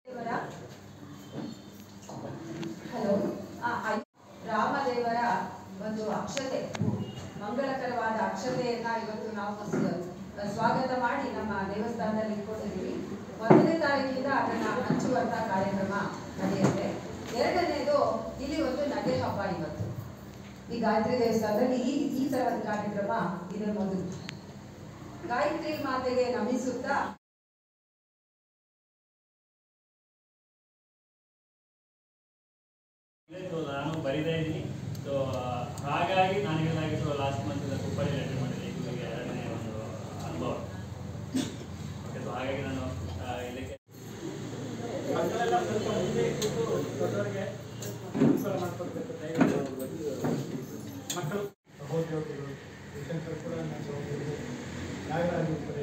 ದೇವರ ಹಲೋ ಆ, ಐ- ರಾಮದೇವರ ಒಂದು ಅಕ್ಷತೆ ಮಂಗಳಕರವಾದ ಅಕ್ಷತೆಯನ್ನ ಇವತ್ತು ನಾವು ಸ- ಸ್ವಾಗತ ಮಾಡಿ ನಮ್ಮ ದೇವಸ್ಥಾನದಲ್ಲಿ ಇಟ್ಕೊಂಡಿದ್ದೀವಿ ಮೊದಲನೇ ತಾರೀಕಿಂದ ಅದನ್ನ ಹಂಚುವಂತ ಕಾರ್ಯಕ್ರಮ ನಡೆಯುತ್ತೆ ಎರಡನೇದು ಇಲ್ಲಿ ಒಂದು ನಗೆ ಹಬ್ಬ ಇವತ್ತು ಈ ಗಾಯತ್ರಿ ದೇವಸ್ಥಾನದಲ್ಲಿ ಈ ಈ ತರ ಒಂದು ಕಾರ್ಯಕ್ರಮ ಇದೆ ಮೊದಲು ಗಾಯತ್ರಿ ಮಾತೆಗೆ ನಮಿಸುತ್ತಾ ಸೊ ನಾನು ಬರಿತಾ ಇದ್ದೀನಿ ಸೊ ಹಾಗಾಗಿ ನಾನು ಹೇಳಿದಾಗೆ so last month Kuppali letter ಮಾಡಿದೆ ಇದು ನನಗೆ ಎರಡನೇ ಒಂದು ಅನುಭವ ಓಕೆ ಸೊ ಹಾಗಾಗಿ ನಾನು ಆ, ಇದಕ್ಕೆ ಮಕ್ಕಳೆಲ್ಲ ಸ್ವಲ್ಪ ಮುಂದೆ ಕೂತು ದೊಡ್ಡವರಿಗೆ ನಮಸ್ಕಾರ ಮಾಡ್ಕೊಳ್ಬೇಕು ದಯವಿಟ್ಟು ಮಕ್ಕಳು ಸಹೋದ್ಯೋಗಿಗಳು ಶಿಕ್ಷಕರು ಕೂಡ ನನ್ನ ಸಹೋದ್ಯೋಗಿ ನಾಗರಾಜೇಶ್ವರಿ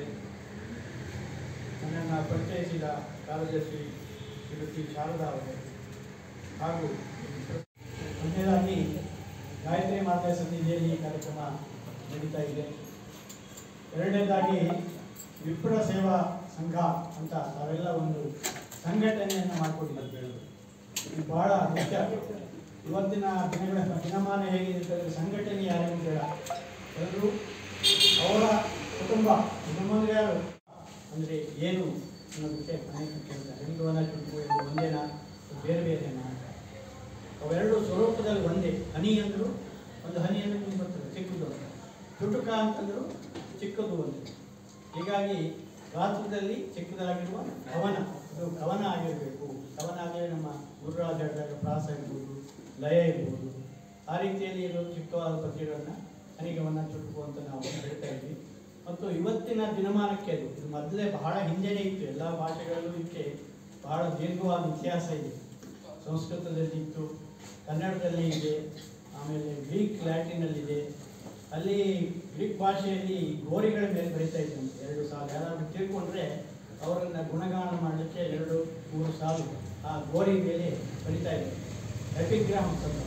ನನ್ನನ್ನು ಪರಿಚಯಿಸಿದ ಕಾರ್ಯದರ್ಶಿ ಶ್ರೀಮತಿ ಶಾರದಾ ಅವರು ಹಾಗೂ ಮೊದಲನೇದಾಗಿ ಗಾಯತ್ರಿ ಮಾತೆಯ ಸನ್ನಿಧಿಯಲ್ಲಿ ಈ ಕಾರ್ಯಕ್ರಮ ನಡೀತಾ ಇದೆ ಎರಡನೇದಾಗಿ ವಿಪ್ರ ಸೇವಾ ಸಂಘ ಅಂತ ತಾವೆಲ್ಲ ಒಂದು ಸಂಘಟನೆಯನ್ನು ಮಾಡಿಕೊಂಡಿದ್ದಾರೆ ಇದು ಬಹಳ ಮುಖ್ಯ ಇವತ್ತಿನ ದಿನಗಳ ದಿನಮಾನ ಹೇಗಿದೆ ಅಂತಂದರೆ ಸಂಘಟನೆ ಯಾರಿಗೂ ಬೇಡ ಎಲ್ಲರೂ ಅವರ ಕುಟುಂಬ ಕುಟುಂಬ ಯಾರು ಅಂದರೆ ಏನು ಅನ್ನೋದಕ್ಕೆ ಅನೇಕ ಕೇಳ್ತಾರೆ ಹಿಂದುವನ ಚುಟುಕು ಎಂದು ಒಂದೇನಾ ಬೇರೆ ಬೇರೆನಾ ಅಂತ ಅವೆರಡು ಸ್ವರೂಪದಲ್ಲಿ ಒಂದೇ ಹನಿ ಅಂದರು ಒಂದು ಹನಿ ಅಂದರೆ ನಿಮ್ಗೆ ಗೊತ್ತಿಲ್ಲ ಚಿಕ್ಕದು ಅಂತ ಚುಟುಕ ಅಂತಂದ್ರು ಚಿಕ್ಕದು ಅಂತ ಹೀಗಾಗಿ ಗಾತ್ರದಲ್ಲಿ ಚಿಕ್ಕದಾಗಿರುವ ಕವನ ಅದು ಕವನ ಆಗಿರಬೇಕು ಕವನ ಆದರೆ ನಮ್ಮ ಗುರುರಾಜ ಹೇಳಿದಾಗ ಪ್ರಾಸ ಇರ್ಬೋದು ಲಯ ಇರ್ಬೋದು ಆ ರೀತಿಯಲ್ಲಿ ಇರೋ ಚಿಕ್ಕವಾದ ಪದ್ಯಗಳನ್ನು ಹನಿಗವನ್ನ ಚುಟುಕು ಅಂತ ನಾವು ಹೇಳ್ತಾ ಇದ್ವಿ ಮತ್ತು ಇವತ್ತಿನ ದಿನಮಾನಕ್ಕೆ ಅದು ಇದು ಮೊದಲೇ ಬಹಳ ಹಿಂದೆನೇ ಇತ್ತು ಎಲ್ಲ ಭಾಷೆಗಳಲ್ಲೂ ಇದಕ್ಕೆ ಬಹಳ ದೀರ್ಘವಾದ ಇತಿಹಾಸ ಇದೆ ಸಂಸ್ಕೃತದಲ್ಲಿ ಇತ್ತು ಕನ್ನಡದಲ್ಲಿ ಇದೆ ಆಮೇಲೆ ಗ್ರೀಕ್ ಲ್ಯಾಟಿನಲ್ಲಿದೆ ಅಲ್ಲಿ ಗ್ರೀಕ್ ಭಾಷೆಯಲ್ಲಿ ಗೋರಿಗಳ ಮೇಲೆ ಬರೀತಾ ಇದ್ದಂತೆ ಎರಡು ಸಾಲು ಯಾರಾದ್ರೂ ತಿಳ್ಕೊಂಡ್ರೆ ಅವರನ್ನ ಗುಣಗಾನ ಮಾಡಲಿಕ್ಕೆ ಎರಡು ಮೂರು ಸಾಲು ಆ ಗೋರಿ ಮೇಲೆ ಬರೀತಾ ಇದೆ ಎಪಿಗ್ರಾಮ್ಸ್ ಅಂತ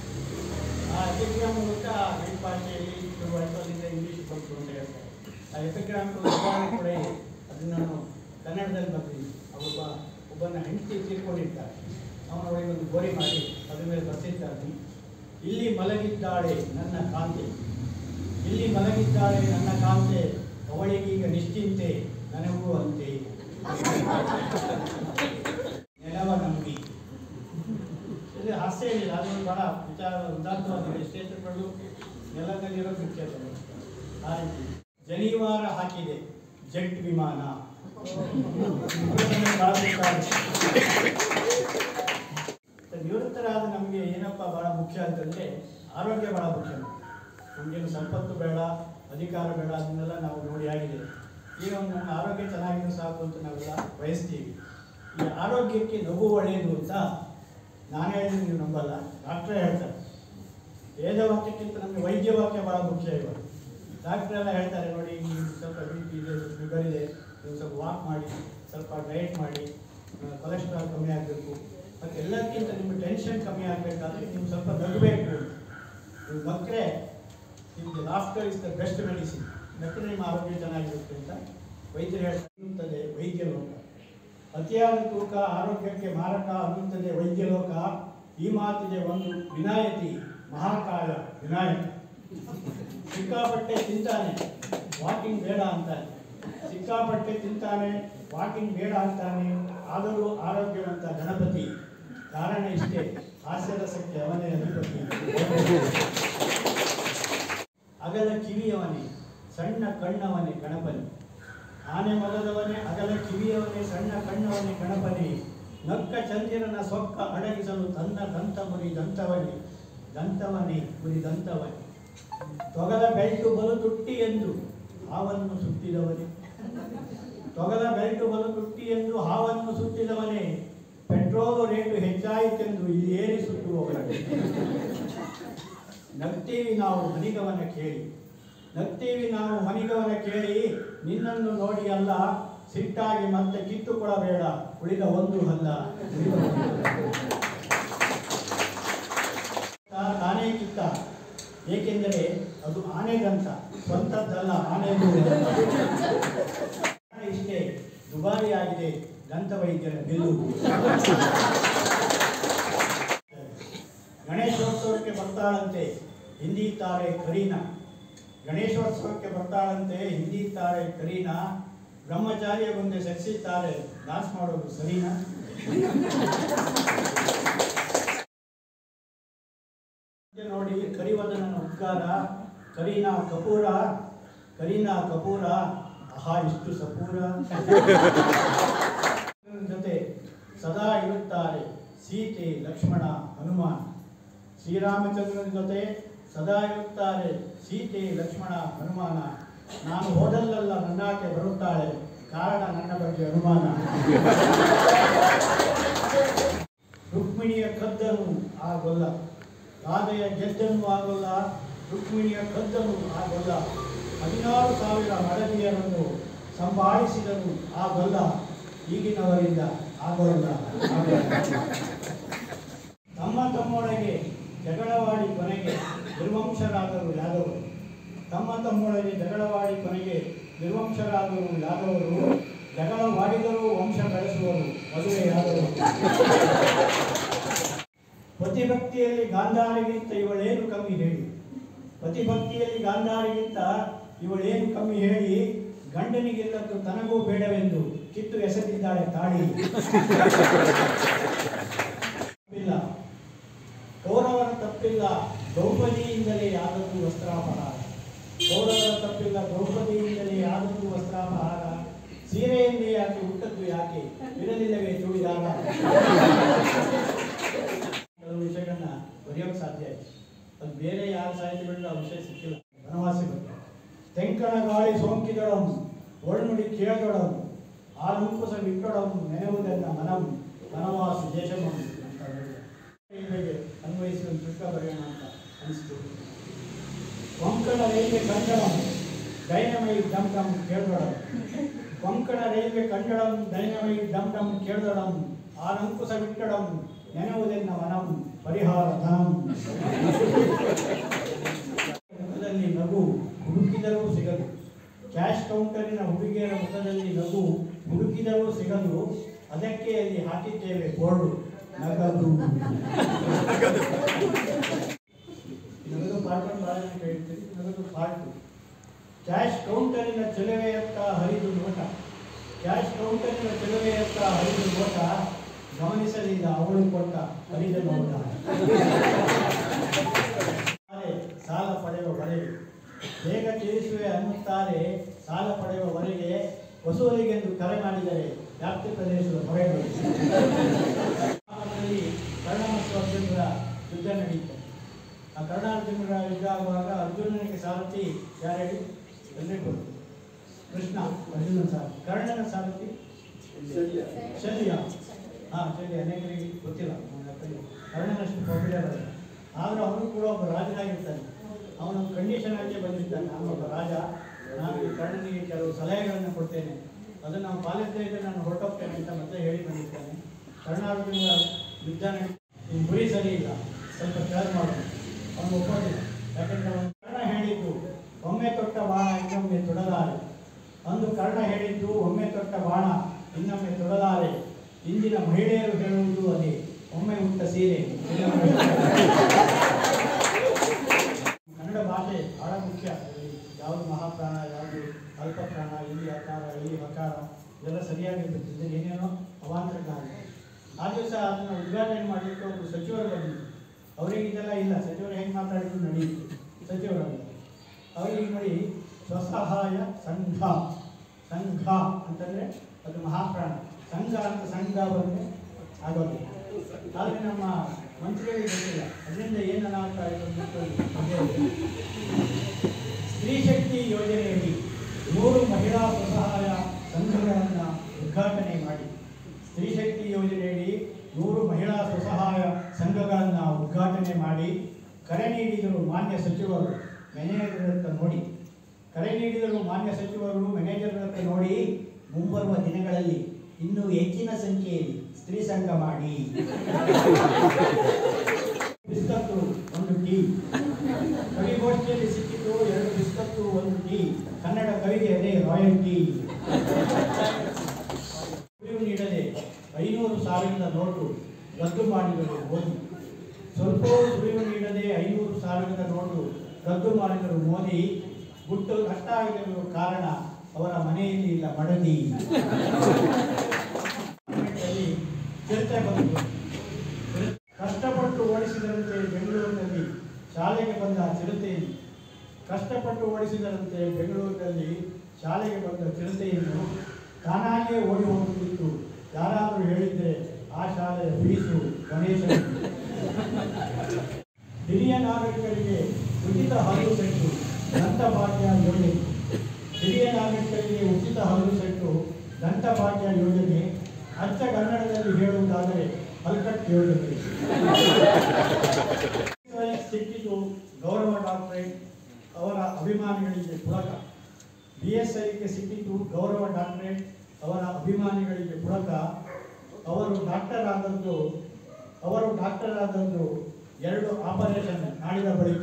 ಆ ಎಪಿಗ್ರಾಮ್ ಮೂಲಕ ಗ್ರೀಕ್ ಭಾಷೆಯಲ್ಲಿ ಶುರುವಾಯಿತು ಅಲ್ಲಿಂದ ಇಂಗ್ಲೀಷ್ ಬಂತು ಅಂತ ಹೇಳ್ತಾರೆ ಆ ಎಪಿಗ್ರಾಮ್ ಉದಾಹರಣೆ ಕೂಡ ಇದೆ ಅದನ್ನು ನಾನು ಕನ್ನಡದಲ್ಲಿ ಬರ್ತೀನಿ ಒಬ್ಬ ಒಬ್ಬನ ಹೆಂಡತಿ ತೀರ್ಕೊಂಡಿರ್ತಾರೆ ಅವನೊಳಗೆ ಒಂದು ಗೋರಿ ಮಾಡಿ ಅದ್ರ ಮೇಲೆ ಬರ್ತಿರ್ತಾನೆ ಇಲ್ಲಿ ಮಲಗಿದ್ದಾಳೆ ನನ್ನ ಕಾಂತೆ ಇಲ್ಲಿ ಮಲಗಿದ್ದಾಳೆ ನನ್ನ ಕಾಂತೆ ಅವಳಿಗೀಗ ನಿಶ್ಚಿಂತೆ ನನಗೂ ಅಂತೆ ನೆಲವ ನಂಬಿ ಇದು ಹಾಸ್ಯ ಏನಿಲ್ಲ ಅದು ಬಹಳ ವಿಚಾರ ಉದಾತ್ತವಾಗಿದೆ ಕ್ಷೇತ್ರಗಳು ನೆಲದಲ್ಲಿರೋ ಮುಖ್ಯ ಆ ರೀತಿ ಜನಿವಾರ ಹಾಕಿದೆ ಜೆಟ್ ವಿಮಾನ ನಿವೃತ್ತರಾದ ನಮಗೆ ಏನಪ್ಪ ಬಹಳ ಮುಖ್ಯ ಅಂತಂದ್ರೆ ಆರೋಗ್ಯ ಬಹಳ ಮುಖ್ಯ ನಮಗೇನು ಸಂಪತ್ತು ಬೇಡ ಅಧಿಕಾರ ಬೇಡ ಅದನ್ನೆಲ್ಲ ನಾವು ನೋಡಿ ಆಗಿದೆ ಈಗ ಒಂದು ನಮ್ಮ ಆರೋಗ್ಯ ಚೆನ್ನಾಗಿದ್ದು ಸಾಕು ಅಂತ ನಾವೆಲ್ಲ ಬಯಸ್ತೀವಿ ಈ ಆರೋಗ್ಯಕ್ಕೆ ನಗು ಒಳ್ಳೆಯದು ಅಂತ ನಾನು ಹೇಳಿದ್ರೆ ನೀವು ನಂಬಲ್ಲ ಡಾಕ್ಟ್ರೇ ಹೇಳ್ತಾರೆ ವೇದವಾಕ್ಯಕ್ಕಿಂತ ನಮಗೆ ವೈದ್ಯವಾಕ್ಯ ಬಹಳ ಮುಖ್ಯ ಇವಾಗ ಡಾಕ್ಟ್ರ್ ಎಲ್ಲ ಹೇಳ್ತಾರೆ ನೋಡಿ ನಿಮ್ಗೆ ಸ್ವಲ್ಪ ಬಿ ಪಿ ಇದೆ ಶುಗರ್ ಇದೆ ನೀವು ಸ್ವಲ್ಪ ವಾಕ್ ಮಾಡಿ ಸ್ವಲ್ಪ ಡಯಟ್ ಮಾಡಿ ಕೊಲೆಸ್ಟ್ರಾಲ್ ಕಮ್ಮಿ ಆಗಬೇಕು ಮತ್ತು ಎಲ್ಲಕ್ಕಿಂತ ನಿಮ್ಮ ಟೆನ್ಷನ್ ಕಮ್ಮಿ ಆಗಬೇಕಾದ್ರೆ ನೀವು ಸ್ವಲ್ಪ ನಗಬೇಕು ನೀವು ನಕ್ಕರೆ ನಿಮಗೆ laughter is the best medicine ನಕ್ಕರೆ ನಿಮ್ಮ ಆರೋಗ್ಯ ಚೆನ್ನಾಗಿರುತ್ತೆ ಅಂತ ವೈದ್ಯರು ಹೇಳ್ತಾರೆ ವೈದ್ಯ ಲೋಕ ಅತಿಯಾದ ತೂಕ ಆರೋಗ್ಯಕ್ಕೆ ಮಾರಕ ಅನ್ನುತ್ತದೆ ವೈದ್ಯ ಲೋಕ ಈ ಮಾತಿಗೆ ಒಂದು ವಿನಾಯತಿ ಮಹಾಕಾಯ ವಿನಾಯಕ ಸಿಕ್ಕಾಪಟ್ಟೆ ತಿಂತಾನೆ ವಾಕಿಂಗ್ ಬೇಡ ಅಂತಾನೆ ಸಿಕ್ಕಾಪಟ್ಟೆ ತಿಂತಾನೆ ವಾಕಿಂಗ್ ಬೇಡ ಅಂತಾನೆ ಆದರೂ ಆರೋಗ್ಯವಂತ ಗಣಪತಿ ಕಾರಣ ಇಷ್ಟೇ ಹಾಸ್ಯರಸಕ್ಕೆ ಅವನೇ ಅಧಿಪತಿ ಅಗಲ ಕಿವಿಯವನೇ ಸಣ್ಣ ಕಣ್ಣವನೇ ಗಣಪನಿ ಆನೆ ಮೊಗದವನೇ ಅಗಲ ಕಿವಿಯವನೇ ಸಣ್ಣ ಕಣ್ಣವನೇ ಗಣಪನಿ ನಕ್ಕ ಚಂದಿರನ ಸೊಕ್ಕ ಅಡಗಿಸಲು ತನ್ನ ದಂತ ಮುರಿ ದಂತವನೇ ದಂತವನೇ ಮುರಿ ದಂತವನೇ ತೊಗಲ ಬೆಲ್ಟು ಬಲು ತುಟ್ಟಿ ಎಂದು ಹಾವನ್ನು ಸುತ್ತಿದವನೇ ತೊಗಲ ಬೆಲ್ಟು ಬಲು ತುಟ್ಟಿ ಎಂದು ಹಾವನ್ನು ಸುತ್ತಿದವನೇ ಪೆಟ್ರೋಲ್ ರೇಟು ಹೆಚ್ಚಾಯಿತೆಂದು ಇಲ್ಲಿ ಏರಿ ಸುತ್ತುವವನೇ ನಗ್ತೀವಿ ನಾವು ಮನಿಗವನ ಕೇಳಿ ನಗ್ತೀವಿ ನಾವು ಮನಿಗವನ ಕೇಳಿ ನಿನ್ನನ್ನು ನೋಡಿ ಅಲ್ಲ ಸಿಟ್ಟಾಗಿ ಮತ್ತೆ ಕಿತ್ತುಕೊಡಬೇಡ ಉಳಿದ ಒಂದು ಅಲ್ಲ ಉಳಿದ ಒಂದು. ತಾ- ತಾನೇ ಕಿತ್ತ ಏಕೆಂದರೆ ಅದು ಆನೆದಂತ ಸ್ವಂತದ್ದಲ್ಲ ಆನೆದು ಕಾರಣ ಇಷ್ಟೇ ದುಬಾರಿಯಾಗಿದೆ ದಂತವೈದ್ಯರ ಬಿಲ್ಲು ಗಣೇಶೋತ್ಸವಕ್ಕೆ ಬರ್ತಾಳಂತೆ ಹಿಂದಿ ತಾರೆ ಕರೀನಾ ಗಣೇಶೋತ್ಸವಕ್ಕೆ ಬರ್ತಾಳಂತೆ ಹಿಂದಿ ತಾರೆ ಕರೀನಾ ಬ್ರಹ್ಮಚಾರಿಯ ಮುಂದೆ ಸೆಕ್ಸಿದ್ದಾರೆ ಡಾನ್ಸ್ ಮಾಡೋದು ಸರಿನಾ ನೋಡಿ ಕರಿವದನನ ಉದ್ಗಾರ ಕರೀನಾ ಕಪೂರ ಕರೀನಾ ಕಪೂರ ಆಹಾ ಇಷ್ಟು ಸಪೂರ ಜೊತೆ ಸದಾ ಇರುತ್ತಾರೆ ಸೀತೆ ಲಕ್ಷ್ಮಣ ಹನುಮಾನ್ ಶ್ರೀರಾಮಚಂದ್ರನ ಜೊತೆ ಸದಾ ಇರುತ್ತಾರೆ ಸೀತೆ ಲಕ್ಷ್ಮಣ ಹನುಮಾನ ನಾನು ಹೋದಲ್ಲೆಲ್ಲ ನನ್ನಾಕೆ ಬರುತ್ತಾಳೆ ಕಾರಣ ನನ್ನ ಬಗ್ಗೆ ಅನುಮಾನ ರುಕ್ಮಿಣಿಯ ಕದ್ದನು ಆಗೊಲ್ಲ ರಾಧೆಯ ಗೆದ್ದನು ಆಗೋಲ್ಲ ರುಕ್ಮಿಣಿಯ ಕದ್ದನು ಆಗೋಲ್ಲ ಹದಿನಾರು ಸಾವಿರ ಮಡದಿಯರನ್ನು ಸಂಭಾಳಿಸಿದನು ಆಗೊಲ್ಲ ಈಗಿನವರಿಂದ ಆಗೋಲ್ಲ ಆಗೋಲ್ಲ ತಮ್ಮ ತಮ್ಮೊಳಗೆ ಜಗಳವಾಡಿ ಕೊನೆಗೆ ನಿರ್ವಂಶರಾದರು ಯಾದವರು ತಮ್ಮ ತಮ್ಮೊಳಗೆ ಜಗಳವಾಡಿ ಕೊನೆಗೆ ನಿರ್ವಂಶರಾದರು ಯಾದವರು ಜಗಳವಾಡಿದರೂ ವಂಶ ಬೆಳೆಸುವರು ಮದುವೆ ಯಾದವರು ಪತಿಭಕ್ತಿಯಲ್ಲಿ ಗಾಂಧಾರಿಗಿಂತ ಇವಳೇನು ಕಮ್ಮಿ ಹೇಳಿ ಪತಿಭಕ್ತಿಯಲ್ಲಿ ಗಾಂಧಾರಿಗಿಂತ ಇವಳೇನು ಕಮ್ಮಿ ಹೇಳಿ ಗಂಡನಿಗಿಲ್ಲದ್ದು ತನಗೂ ಬೇಡವೆಂದು ಕಿತ್ತು ಎಸೆದಿದ್ದಾಳೆ ತಾಳಿ ತಪ್ಪಿಲ್ಲ ಕೌರವರ ತಪ್ಪಿಲ್ಲ ದ್ರೌಪದಿಯಿಂದಲೇ ಆದದ್ದು ವಸ್ತ್ರಾಪಹಾರ ಕೌರವರ ತಪ್ಪಿಲ್ಲ ದ್ರೌಪದಿಯಿಂದಲೇ ಆದದ್ದು ವಸ್ತ್ರಾಪಹಾರ ಸೀರೆಯನ್ನೇ ಯಾಕೆ ಹುಟ್ಟದ್ದು ಯಾಕೆ ಇರಲಿಲ್ಲವೇ ಚೂಡಿದಾಗ ಕೆಲವು ವಿಷಯಗಳನ್ನ ಬರೆಯೋಕೆ ಸಾಧ್ಯ ಆಯ್ತು ಅದು ಬೇರೆ ಯಾರ ಸಾಹಿತ್ಯಗಳಿಂದ ಆ ವಿಷಯ ಸಿಕ್ಕಿಲ್ಲ ವನವಾಸಿ ಬಗ್ಗೆ ತೆಂಕಣ ಗಾಳಿ ಸೋಂಕಿದಳಂ ಒಳ್ನುಡಿ ಕೇಳದೊಡಂ ಆ ಲುಂಕುಸ ವಿಟ್ಟೊಡಂ ನೆನೆಯುವುದನ್ನ ಮನಂ ವನವಾಸಿ ದೇಶಮಂ ಅಂತ ಹೇಳಿದೆ. ಇಲ್ಲಿಗೆ ಅನ್ವಯಿಸಿ ಒಂದು ಪುಸ್ತಕ ಬರೆಯೋಣ ಅಂತ ಅನಿಸ್ತು ಕೊಂಕಣ ರೈಲ್ವೆ ಕಂಡಳಂ ಡೈನಮೈ ಡಮ್ ಡಮ್ ಕೇಳದೊಡಂ ಕೊಂಕಣ ರೈಲ್ವೆ ಕಂಡಳಂ ಡೈನಮೈ ಡಮ್ ಡಮ್ ಕೇಳದೊಡಂ ಆ ಲಂಕುಸ ವಿಟ್ಟಡಂ ನೆನೆಯುವುದೆನ್ನ ಮನಂ ಪರಿಹಾರ ಧನಂ ಮುಖದಲ್ಲಿ ನಗು ಹುಡುಕಿದರೂ ಸಿಗದು ಕ್ಯಾಶ್ ಕೌಂಟರಿನ ಹುಡುಗಿಯರ ಮುಖದಲ್ಲಿ ನಗು ಹುಡುಕಿದರೂ ಸಿಗದು ಅದಕ್ಕೆ ಅಲ್ಲಿ ಹಾಕಿದ್ದೇವೆ ಬೋರ್ಡು ನಗದು ನಗದು ಪಾರ್ಟ್ ಒನ್ ಭಾಳ ಜನ ಕೇಳ್ತೀರಿ ನಗದು ಪಾರ್ಟ್ ಟು ಕ್ಯಾಶ್ ಕೌಂಟರಿನ ಚೆಲುವೆಯತ್ತ ಹರಿದು ನೋಟ ಕ್ಯಾಶ್ ಕೌಂಟರಿನ ಚೆಲುವೆಯತ್ತ ಹರಿದು ನೋಟ ಗಮನಿಸಲಿಲ್ಲ ಅವಳು ಕೊಟ್ಟ ಹರಿದ ನೋಟ ತಾರೆ ಸಾಲ ಪಡೆಯುವವರೆಗೆ ಬೇಗ ತೀರಿಸುವೆ ಅನ್ನುತ್ತಾರೆ ಸಾಲ ಪಡೆಯುವವರೆಗೆ ವಸೂಲಿಗೆಂದು ಕರೆ ಮಾಡಿದರೆ ವ್ಯಾಪ್ತಿ ಪ್ರದೇಶದ ಹೊರಗೆ ಭಾರತದಲ್ಲಿ ಕರ್ಣ ಮತ್ತು ಅರ್ಜುನರ ಯುದ್ಧ ನಡೆಯುತ್ತೆ ಆ ಕರ್ಣ ಅರ್ಜುನರ ಯುದ್ಧ ಆಗುವಾಗ ಅರ್ಜುನನಿಗೆ ಸಾರಥಿ ಯಾರು ಹೇಳಿ ಎಲ್ರಿಗೂ ಗೊತ್ತು. ಕೃಷ್ಣ ಅರ್ಜುನನ ಸಾರಥಿ ಕರ್ಣನ ಸಾರಥಿ ಶಲ್ಯ ಹಾ ಶಲ್ಯ ಅನೇಕರಿಗೆ ಗೊತ್ತಿಲ್ಲ ಅವನ ಕೈ ಕರ್ಣನಷ್ಟು ಪಾಪ್ಯುಲರ್ ಅಲ್ಲ ಆದ್ರೆ ಅವನು ಕೂಡ ಒಬ್ಬ ರಾಜನಾಗಿರ್ತಾನೆ ಅವನು ಕಂಡೀಷನ್ ಆಗಿ ಬಂದಿರ್ತಾನೆ ನಾನು ಒಬ್ಬ ರಾಜ ನಾನು ಈ ಕರ್ಣನಿಗೆ ಕೆಲವು ಸಲಹೆಗಳನ್ನು ಕೊಡ್ತೇನೆ ಅದನ್ನು ನಾವು ಪಾಲಿಸದೇ ಇದ್ದರೆ ನಾನು ಹೊರಟೋಗ್ತೇನೆ ಅಂತ ಮತ್ತೆ ಹೇಳಿ ಬಂದಿರ್ತಾನೆ ಕರ್ನಾಟಕದ ಯುದ್ಧ ನಡಿ- ನಿನ್ ಗುರಿ ಸರಿ ಇಲ್ಲ ಸ್ವಲ್ಪ ಕೇರ್ ಮಾಡು ಅವನು ಒಪ್ಪೋದಿಲ್ಲ ಯಾಕಂದ್ರೆ ಅವನು ಕರ್ಣ ಹೇಳಿದ್ದು ಒಮ್ಮೆ ತೊಟ್ಟ ಬಾಣ ಇನ್ನೊಮ್ಮೆ ತೊಡಲಾರೆ ಅಂದು ಕರ್ಣ ಹೇಳಿದ್ದು ಒಮ್ಮೆ ತೊಟ್ಟ ಬಾಣ ಇನ್ನೊಮ್ಮೆ ತೊಡಲಾರೆ ಇಂದಿನ ಮಹಿಳೆಯರು ಹೇಳುವುದು ಅದೇ ಒಮ್ಮೆ ಉಟ್ಟ ಸೀರೆ ಇನ್ನೊಮ್ಮೆ ಕನ್ನಡ ಭಾಷೆ ಬಹಳ ಮುಖ್ಯ ಇಲ್ಲಿ ಯಾವುದು ಮಹಾಪ್ರಾಣ ಯಾವುದು ಅಲ್ಪ ಪ್ರಾಣ ಎಲ್ಲಿ ಅಕಾರ ಎಲ್ಲಿ ಹಕಾರ ಇದೆಲ್ಲ ಸರಿಯಾಗಿರ್ಬೇಕು ಇದು ಏನೇನೋ ಅವಾಂತರಜ್ಞಾನ ಆ ದಿವಸ ಅದನ್ನು ಉದ್ಘಾಟನೆ ಮಾಡಲಿಕ್ಕೆ ಒಬ್ಬರು ಸಚಿವರು ಬಂದಿದ್ರು ಅವರಿಗೆ ಇದೆಲ್ಲ ಇಲ್ಲ ಸಚಿವರು ಹೆಂಗೆ ಮಾತಾಡಿದ್ರು ನಡೆಯಿತು ಸಚಿವರಲ್ಲ ಅವರಿಗೆ ನೋಡಿ ಸ್ವಸಹಾಯ ಸಂಘ ಸಂಘ ಅಂತಂದ್ರೆ ಅದು ಮಹಾಪ್ರಾಣ ಸಂಘ ಅಂತ ಸಂಘ ಬಂದ್ರೆ ಆಗೋದಿಲ್ಲ ಆದರೆ ನಮ್ಮ ಮಂತ್ರಿಗಳಿಗೆ ಗೊತ್ತಿಲ್ಲ ಅದರಿಂದ ಏನು ಅನಾಹುತ ಆಯಿತು ಅಂತ ಗೊತ್ತಿಲ್ಲ. ಸ್ತ್ರೀ ಶಕ್ತಿ ಯೋಜನೆಯಡಿ ನೂರು ಮಹಿಳಾ ಸ್ವಸಹಾಯ ಸಂಘಗಳನ್ನು ಉದ್ಘಾಟನೆ ಮಾಡಿ ಸ್ತ್ರೀ ಶಕ್ತಿ ಯೋಜನೆಯಡಿ ನೂರು ಮಹಿಳಾ ಸ್ವಸಹಾಯ ಸಂಘಗಳನ್ನು ಉದ್ಘಾಟನೆ ಮಾಡಿ ಕರೆ ನೀಡಿದರು ಮಾನ್ಯ ಸಚಿವರು ಮ್ಯಾನೇಜರ್ಗಳತ್ತ ನೋಡಿ ಕರೆ ನೀಡಿದರು ಮಾನ್ಯ ಸಚಿವರು ಮ್ಯಾನೇಜರ್ಗಳತ್ತ ನೋಡಿ ಮುಂಬರುವ ದಿನಗಳಲ್ಲಿ ಇನ್ನೂ ಹೆಚ್ಚಿನ ಸಂಖ್ಯೆಯಲ್ಲಿ ಸ್ತ್ರೀ ಸಂಘ ಮಾಡಿ ಬಿಸ್ಕತ್ತು ಒಂದು ಟೀ ಕವಿಗೋಷ್ಠಿಯಲ್ಲಿ ಸಿಕ್ಕಿತು ಎರಡು ಬಿಸ್ಕತ್ತು ಒಂದು ಟೀ ಕನ್ನಡ ಕವಿಗೆ ಅದೇ ರಾಯಲ್ಟಿ ಐನೂರು ಸಾವಿರದ ನೋಟು ರದ್ದು ಮಾಡಿದರು ಮೋದಿ ಸ್ವಲ್ಪವೂ ಸುಳಿವು ನೀಡದೆ ಐನೂರು ಸಾವಿರದ ನೋಟು ರದ್ದು ಮಾಡಿದರು ಮೋದಿ ಗುಟ್ಟು ನಷ್ಟ ಆಗಿರಲು ಕಾರಣ ಅವರ ಮನೆಯಲ್ಲಿ ಇಲ್ಲ ಮಡದಿ ಅಲ್ಲಿ ಚಿರತೆ ಬಂತು ಕಷ್ಟಪಟ್ಟು ಓಡಿಸಿದಂತೆ ಬೆಂಗಳೂರಿನಲ್ಲಿ ಶಾಲೆಗೆ ಬಂದ ಚಿರತೆಯನ್ನು ಕಷ್ಟಪಟ್ಟು ಓಡಿಸಿದಂತೆ ಬೆಂಗಳೂರಿನಲ್ಲಿ ಶಾಲೆಗೆ ಬಂದ ಚಿರತೆಯನ್ನು ತಾನಾಗಿಯೇ ಓಡಿ ಹೋಗುತ್ತಿತ್ತು ಯಾರಾದರೂ ಹೇಳಿದ್ರೆ ಆ ಶಾಲೆಯ ಫೀಸು ಗಣೇಶನ ಹಿರಿಯ ನಾಗರಿಕರಿಗೆ ಉಚಿತ ಹಲ್ಲು ಸೆಟ್ಟು ದಂತಭಾಗ್ಯ ಯೋಜನೆ ಹಿರಿಯ ನಾಗರಿಕರಿಗೆ ಉಚಿತ ಹಲ್ಲು ಸೆಟ್ಟು ದಂತಭಾಗ್ಯ ಯೋಜನೆ ಅಚ್ಚ ಕನ್ನಡದಲ್ಲಿ ಹೇಳುವುದಾದರೆ ಹಲ್ಕಟ್ ಯೋಜನೆ ಸಿಕ್ಕಿತು ಗೌರವ ಡಾಕ್ಟರೇಟ್ ಅವರ ಅಭಿಮಾನಿಗಳಿಗೆ ಪುಳಕ ಬಿ ಎಸ್ ಐಗೆ ಸಿಕ್ಕಿತು ಗೌರವ ಡಾಕ್ಟರೇಟ್ ಅವರ ಅಭಿಮಾನಿಗಳಿಗೆ ಪುಳಕ ಅವರು ಡಾಕ್ಟರ್ ಆದದ್ದು ಅವರು ಡಾಕ್ಟರ್ ಆದದ್ದು ಎರಡು ಆಪರೇಷನ್ ಮಾಡಿದ ಬಳಿಕ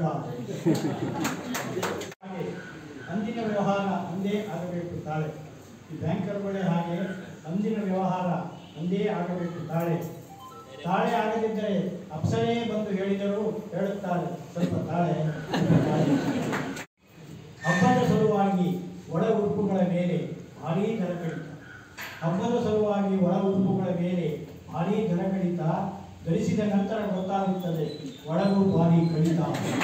ಹಾಗೆ ಅಂದಿನ ವ್ಯವಹಾರ ಅಂದೇ ಆಗಬೇಕು ತಾಳೆ ಈ ಬ್ಯಾಂಕರ್ಗಳೇ ಹಾಗೆ ಅಂದಿನ ವ್ಯವಹಾರ ಅಂದೇ ಆಗಬೇಕು ತಾಳೆ ತಾಳೆ ಆಗದಿದ್ದರೆ ಅಪ್ಸರೇ ಬಂದು ಹೇಳಿದರು ಹೇಳುತ್ತಾರೆ ಸ್ವಲ್ಪ ತಾಳೆ ಸ್ವಲ್ಪ ತಾಳೆ. ಹಬ್ಬದ ಸಲುವಾಗಿ ಒಳ ಉಡುಪುಗಳ ಮೇಲೆ ಭಾರೀ ದರ ಕಡಿತ ಹಬ್ಬದ ಸಲುವಾಗಿ ಒಳ ಉಡುಪುಗಳ ಮೇಲೆ ಭಾರೀ ದರ ಕಡಿತ ಧರಿಸಿದ ನಂತರ ಗೊತ್ತಾಗುತ್ತದೆ ಒಳಗೂ ಭಾರಿ ಕಡಿತ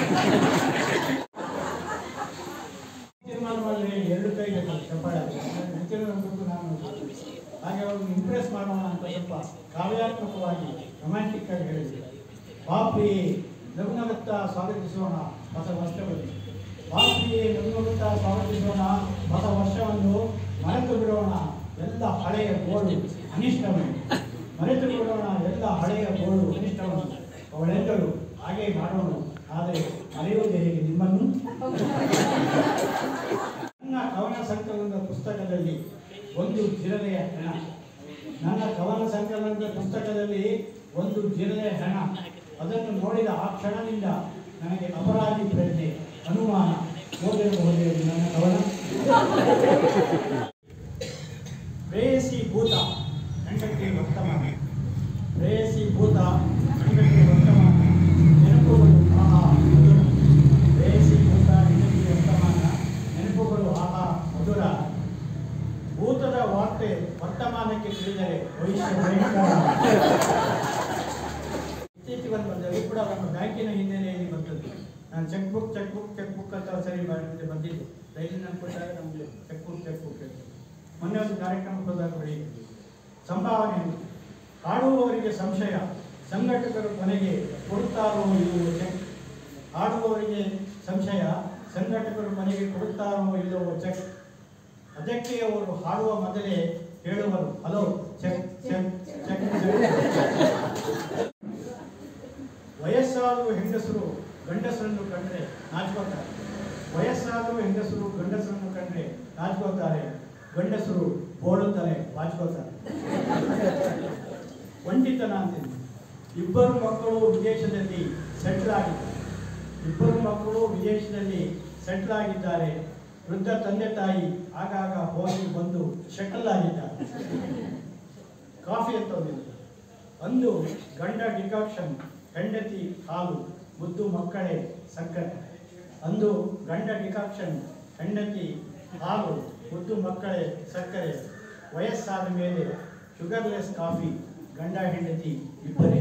ತೀರ್ಮಾನ ಮಾಡಿದ್ರೆ ಎರಡು ಕೈಗೆ ಚಪ್ಪಾಳೆ ನೆಚ್ಚಿನವರದ್ದು ನಾನು ಹಾಗೆ ಅವ್ರನ್ನ ಇಂಪ್ರೆಸ್ ಮಾಡೋಣ ಅಂತ ಸ್ವಲ್ಪ ಕಾವ್ಯಾತ್ಮಕವಾಗಿ ರೊಮ್ಯಾಂಟಿಕ್ ಆಗಿ ಹೇಳಿದ್ರು ಪಾಪ್ರಿಯೇ ನಗುನಗುತ್ತಾ ಸ್ವಾಗತಿಸೋಣ ಹೊಸ ವರ್ಷವನ್ನು ಪಾಪ್ರಿಯೇ ನಗುನಗುತ್ತಾ ಸ್ವಾಗತಿಸೋಣ ಹೊಸ ವರ್ಷವನ್ನು ಮರೆತು ಬಿಡೋಣ ಎಲ್ಲ ಹಳೆಯ ಗೋಳು ಅನಿಷ್ಟವನ್ನು ಮರೆತು ಬಿಡೋಣ ಎಲ್ಲ ಹಳೆಯ ಗೋಳು ಅನಿಷ್ಟವನ್ನು ಅವಳೆಂದಳು ಹಾಗೆ ಮಾಡೋಣ ಆದರೆ ಮರೆಯುವುದು ಹೇಗೆ ನಿಮ್ಮನ್ನು ನನ್ನ ಕವನ ಸಂಕಲನದ ಪುಸ್ತಕದಲ್ಲಿ ಒಂದು ಜಿರಲೆಯ ಹೆಣ ನನ್ನ ಕವನ ಸಂಕಲನದ ಪುಸ್ತಕದಲ್ಲಿ ಒಂದು ಜಿರಲೆಯ ಹೆಣ ಅದನ್ನು ನೋಡಿದ ಆ ಕ್ಷಣದಿಂದ ನನಗೆ ಅಪರಾಧಿ ಪ್ರಜ್ಞೆ ಅನುಮಾನ ಓದಿರಬಹುದೇ ಇದು ನನ್ನ ಕವನ ಪ್ರೇಯಸಿ ಭೂತ ಹೆಂಡಕ್ಕೆ ವರ್ತಮಾನ ಪ್ರೇಯಸಿ ಭೂತ ಹೆಂಡಕ್ಕೆ ವರ್ತಮಾನ ನೆನಪುಗಳು ಆಹಾ ಮಧುರ ಪ್ರೇಯಸಿ ಭೂತ ಹೆಂಡಕ್ಕೆ ವರ್ತಮಾನ ನೆನಪುಗಳು ಆಹಾ ಮಧುರ ಭೂತದ ವಾರ್ತೆ ವರ್ತಮಾನಕ್ಕೆ ತಿಳಿದರೆ ಭವಿಷ್ಯ ಭಯಂಕರ ಇತ್ತೀಚೆಗೆ ಒಂದು ಬಂದ ಇದು ಕೂಡ ನಮ್ಮ ಬ್ಯಾಂಕಿನ ಹಿನ್ನೆಲೆಯಲ್ಲಿ ಬಂದದ್ದು ನಾನು cheque book cheque book cheque book ಅಂತ ಸರಿ ಮಾಡಿದ್ರೆ ಬಂದಿದ್ದು ರೈಲಿನ ಕೊಟ್ಟಾಗ ನಮಗೆ ಚೆಕ್ ಬುಕ್ ಚೆಕ್ ಬುಕ್ ಅಂತ. ಮೊನ್ನೆ ಒಂದು ಕಾರ್ಯಕ್ರಮಕ್ಕೆ ಹೋದಾಗ ಬಳಿ ಸಂಭಾವನೆ ಆಡುವವರಿಗೆ ಸಂಶಯ ಸಂಘಟಕರು ಕೊನೆಗೆ ಕೊಡುತ್ತಾರೋ ಇಲ್ಲವೋ ಚೆಕ್ ಆಡುವವರಿಗೆ ಸಂಶಯ ಸಂಘಟಕರು ಕೊನೆಗೆ ಕೊಡುತ್ತಾರೋ ಇಲ್ಲವೋ ಚೆಕ್ ಅದಕ್ಕೆ ಅವರು ಹಾಡುವ ಮೊದಲೇ ಹೇಳುವರು hello check check check check ವಯಸ್ಸಾದರೂ ಹೆಂಗಸರು ಗಂಡಸರನ್ನು ಕಂಡ್ರೆ ನಾಚ್ಕೋತಾರೆ ವಯಸ್ಸಾದರೂ ಹೆಂಗಸರು ಗಂಡಸರನ್ನು ಕಂಡ್ರೆ ನಾಚ್ಕೋತಾರೆ ಗಂಡಸರು ಬೋಳುತ್ತಾರೆ ಬಾಚ್ಕೋತಾರೆ ಒಂಟಿತನ ಅಂತೀನಿ ಇಬ್ಬರು ಮಕ್ಕಳು ವಿದೇಶದಲ್ಲಿ ಸೆಟ್ಲ್ ಆಗಿದ್ದಾರೆ ಇಬ್ಬರು ಮಕ್ಕಳು ವಿದೇಶದಲ್ಲಿ ಸೆಟ್ಲ್ ಆಗಿದ್ದಾರೆ ವೃದ್ಧ ತಂದೆ ತಾಯಿ ಆಗಾಗ ಹೋಗಿ ಬಂದು ಶಟಲ್ ಆಗಿದ್ದಾರೆ ಕಾಫಿ ಅಂತ ಒಂದಿದೆ ಅಂದು ಗಂಡ ಡಿಕಾಕ್ಷನ್ ಹೆಂಡತಿ ಹಾಲು ಮುದ್ದು ಮಕ್ಕಳೇ ಸಕ್ಕರೆ ಅಂದು ಗಂಡ ಡಿಕಾಕ್ಷನ್ ಹೆಂಡತಿ ಹಾಲು ಮುದ್ದು ಮಕ್ಕಳೇ ಸಕ್ಕರೆ ವಯಸ್ಸಾದ ಮೇಲೆ ಶುಗರ್ಲೆಸ್ ಕಾಫಿ ಗಂಡ ಹೆಂಡತಿ ಇಬ್ಬರೇ